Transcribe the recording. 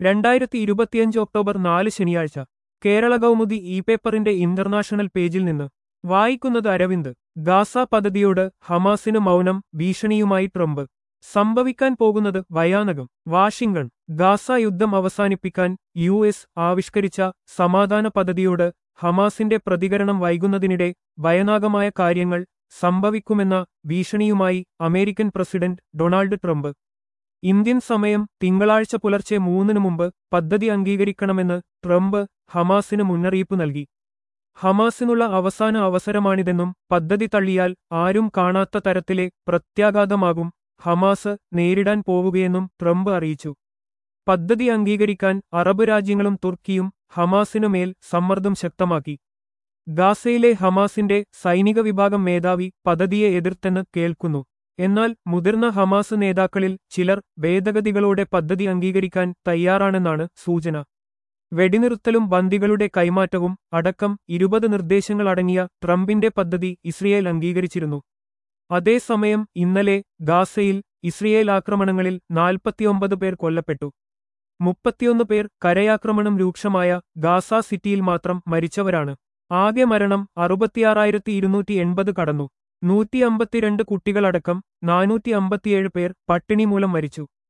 രണ്ടായിരത്തി ഇരുപത്തിയഞ്ച് ഒക്ടോബർ നാല് ശനിയാഴ്ച കേരള കൗമുദി ഇ പേപ്പറിന്റെ ഇന്റർനാഷണൽ പേജിൽ നിന്ന് വായിക്കുന്നത് അരവിന്ദ് ഗാസ പദ്ധതിയോട് ഹമാസിന് മൗനം ഭീഷണിയുമായി ട്രംപ് സംഭവിക്കാൻ പോകുന്നത് ഭയാനകം വാഷിംഗ്ടൺ ഗാസ യുദ്ധം അവസാനിപ്പിക്കാൻ യു എസ് ആവിഷ്കരിച്ച സമാധാന പദ്ധതിയോട് ഹമാസിന്റെ പ്രതികരണം വൈകുന്നതിനിടെ ഭയാനകമായ കാര്യങ്ങൾ സംഭവിക്കുമെന്ന ഭീഷണിയുമായി American president Donald Trump Indian സമയം തിങ്കളാഴ്ച പുലർച്ചെ മൂന്നിനു മുമ്പ് പദ്ധതി അംഗീകരിക്കണമെന്ന് ട്രംപ് ഹമാസിന് മുന്നറിയിപ്പ് നൽകി ഹമാസിനുള്ള അവസാന അവസരമാണിതെന്നും പദ്ധതി തള്ളിയാൽ ആരും കാണാത്ത തരത്തിലെ പ്രത്യാഘാതമാകും ഹമാസ് നേരിടാൻ പോവുകയെന്നും ട്രംപ് അറിയിച്ചു പദ്ധതി അംഗീകരിക്കാൻ അറബ് രാജ്യങ്ങളും തുർക്കിയും ഹമാസിനുമേൽ സമ്മർദ്ദം ശക്തമാക്കി ഗാസയിലെ ഹമാസിന്റെ സൈനിക വിഭാഗം മേധാവി പദ്ധതിയെ എതിർത്തെന്ന് കേൾക്കുന്നു എന്നാൽ മുതിർന്ന ഹമാസ് നേതാക്കളിൽ ചിലർ ഭേദഗതികളോടെ പദ്ധതി അംഗീകരിക്കാൻ തയ്യാറാണെന്നാണ് സൂചന വെടിനിർത്തലും ബന്ദികളുടെ കൈമാറ്റവും അടക്കം ഇരുപത് നിർദ്ദേശങ്ങളടങ്ങിയ ട്രംപിന്റെ പദ്ധതി ഇസ്രയേൽ അംഗീകരിച്ചിരുന്നു അതേസമയം ഇന്നലെ ഗാസയിൽ ഇസ്രയേൽ ആക്രമണങ്ങളിൽ നാൽപ്പത്തിയൊമ്പത് പേർ കൊല്ലപ്പെട്ടു മുപ്പത്തിയൊന്ന് പേർ കരയാക്രമണം രൂക്ഷമായ ഗാസ സിറ്റിയിൽ മാത്രം മരിച്ചവരാണ് ആകെ മരണം അറുപത്തിയാറായിരത്തി ഇരുന്നൂറ്റി എൺപത് കടന്നു നൂറ്റി അമ്പത്തിരണ്ട് കുട്ടികളടക്കം നാനൂറ്റി അമ്പത്തിയേഴ് പേർ പട്ടിണി മൂലം മരിച്ചു